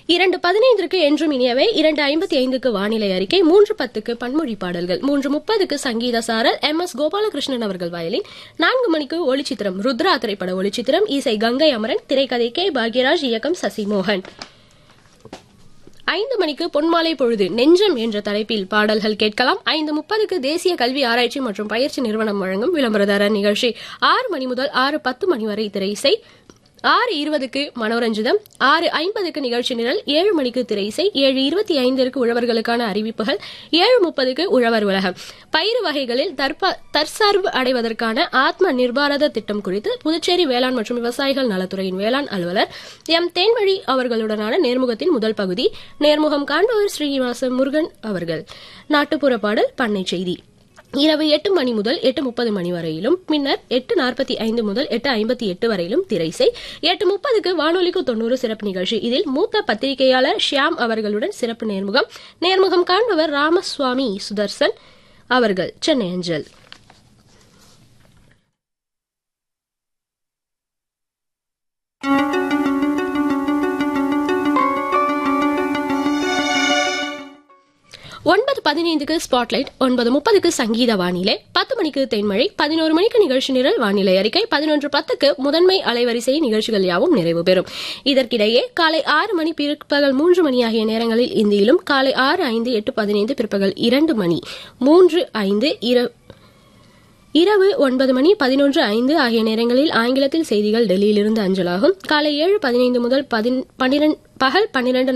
இரண்டு பதினைந்திற்கு என்றும் இனியவை இரண்டு ஐம்பத்தி ஐந்துக்கு வானிலை அறிக்கை மூன்று பத்துக்கு பன்மொழி பாடல்கள் மூன்று முப்பதுக்கு சங்கீத சாரல் எம் எஸ் கோபாலகிருஷ்ணன் அவர்கள் வயலின் நான்கு மணிக்கு ஒளிச்சித்திரம் ருத்ரா திரைப்பட ஒளிச்சித்திரம் இசை கங்கை அமரன் திரைக்கதை கே பாக்யராஜ் இயக்கம் சசிமோகன் ஐந்து மணிக்கு பொன்மாலை பொழுது நெஞ்சம் என்ற தலைப்பில் பாடல்கள் கேட்கலாம் ஐந்து முப்பதுக்கு தேசிய கல்வி ஆராய்ச்சி மற்றும் பயிற்சி நிறுவனம் வழங்கும் விளம்பரதார நிகழ்ச்சி ஆறு மணி முதல் ஆறு பத்து மணி வரை திரை இசை ஆறு இருபதுக்கு மனோரஞ்சிதம் ஆறு ஐம்பதுக்கு நிகழ்ச்சி நிரல் ஏழு மணிக்கு திரை இசை ஏழு இருபத்தி ஐந்திற்கு உழவர்களுக்கான அறிவிப்புகள் ஏழு முப்பதுக்கு உழவர் உலகம் பயிறு வகைகளில் தற்ப- தற்சார்பு அடைவதற்கான ஆத்ம நிர்பாரத திட்டம் குறித்து புதுச்சேரி வேளாண் மற்றும் விவசாயிகள் நலத்துறையின் வேளாண் அலுவலர் எம் தேன்வழி அவர்களுடனான நேர்முகத்தின் முதல் பகுதி நேர்முகம் காண்பவர் ஸ்ரீனிவாச முருகன் அவர்கள் நாட்டுப்புற பாடல் பண்ணை செய்தி இரவு எட்டு மணி முதல் எட்டு முப்பது மணி வரையிலும் பின்னர் எட்டு நாற்பத்தி ஐந்து முதல் எட்டு ஐம்பத்தி எட்டு வரையிலும் திரைசை எட்டு முப்பதுக்கு வானொலிக்கு தொண்ணூறு சிறப்பு நிகழ்ச்சி இதில் மூத்த பத்திரிகையாளர் ஷியாம் அவர்களுடன் சிறப்பு நேர்முகம் நேர்முகம் காண்பவர் ராமசுவாமி சுதர்சன் அவர்கள் சென்னை அஞ்சல் ஒன்பது பதினைந்துக்கு ஸ்பாட்லைட் ஒன்பது முப்பதுக்கு சங்கீத வானிலை பத்து மணிக்கு தென்மழை பதினோரு மணிக்கு நிகழ்ச்சி நிரல் வானிலை அறிக்கை பதினொன்று பத்துக்கு முதன்மை அலைவரிசை நிகழ்ச்சிகள் யாவும் நிறைவு பெறும் இதற்கிடையே காலை ஆறு மணி பிற்பகல் மூன்று மணி ஆகிய நேரங்களில் இந்தியிலும் காலை ஆறு ஐந்து எட்டு பதினைந்து பிற்பகல் இரண்டு மணி மூன்று ஐந்து இர இரவு ஒன்பது மணி பதினொன்று ஐந்து ஆகிய நேரங்களில் ஆங்கிலத்தில் செய்திகள் டெல்லியிலிருந்து அஞ்சலாகும் காலை ஏழு பதினைந்து முதல் பதின்- பன்னிரண்டு பகல் பன்னிரண்டு